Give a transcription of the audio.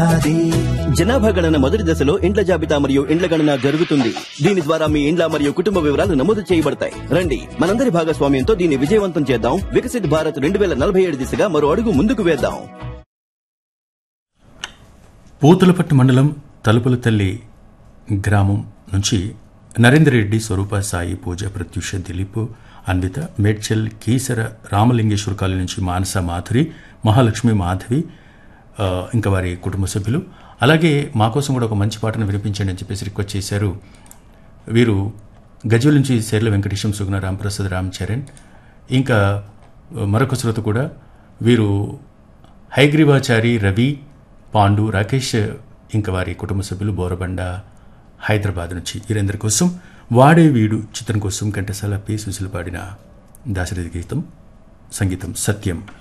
జనాభా గణన మొదటి దశలో ఇండ్ల జాబితా మరియు ఇండ్ల గణన జరుగుతుంది దీని ద్వారా మీ ఇండ్ల మరియు కుటుంబ వివరాలు నమోదు చేయబడతాయి రండి మనందరి భాగస్వామ్యంతో దీన్ని విజయవంతం చేద్దాం వికసిత్ భారత్ రెండు వేల నలభై ఏడు దిశగా మరో అడుగు ముందుకు వేద్దాం పూతలపట్టు మండలం తలుపుల తల్లి గ్రామం నుంచి నరేందర్ రెడ్డి స్వరూప సాయి పూజ ప్రత్యూష దిలీప్ అన్విత మేడ్చల్ కీసర రామలింగేశ్వర కాలనీ నుంచి మానస మాధురి మహాలక్ష్మి మాధవి ఆ, ఇంకా వారి కుటుంబ సభ్యులు అలాగే మా కోసం కూడా ఒక మంచి పాటను వినిపించండి అని చెప్పేసి రిక్వెస్ట్ చేశారు వీరు గజ్వెల్ నుంచి సేర్ల వెంకటేశం సుగుణ రాంప్రసాద్ రామ్ చరణ్ ఇంకా మరొక శ్రోత కూడా వీరు హైగ్రీవాచారి రవి పాండు రాకేష్ ఇంకా వారి కుటుంబ సభ్యులు బోరబండ హైదరాబాద్ నుంచి వీరందరి కోసం వాడే వీడు చిత్రం కోసం ఘంటసాల పి సుశీల పాడిన దాశరథి గీతం సంగీతం సత్యం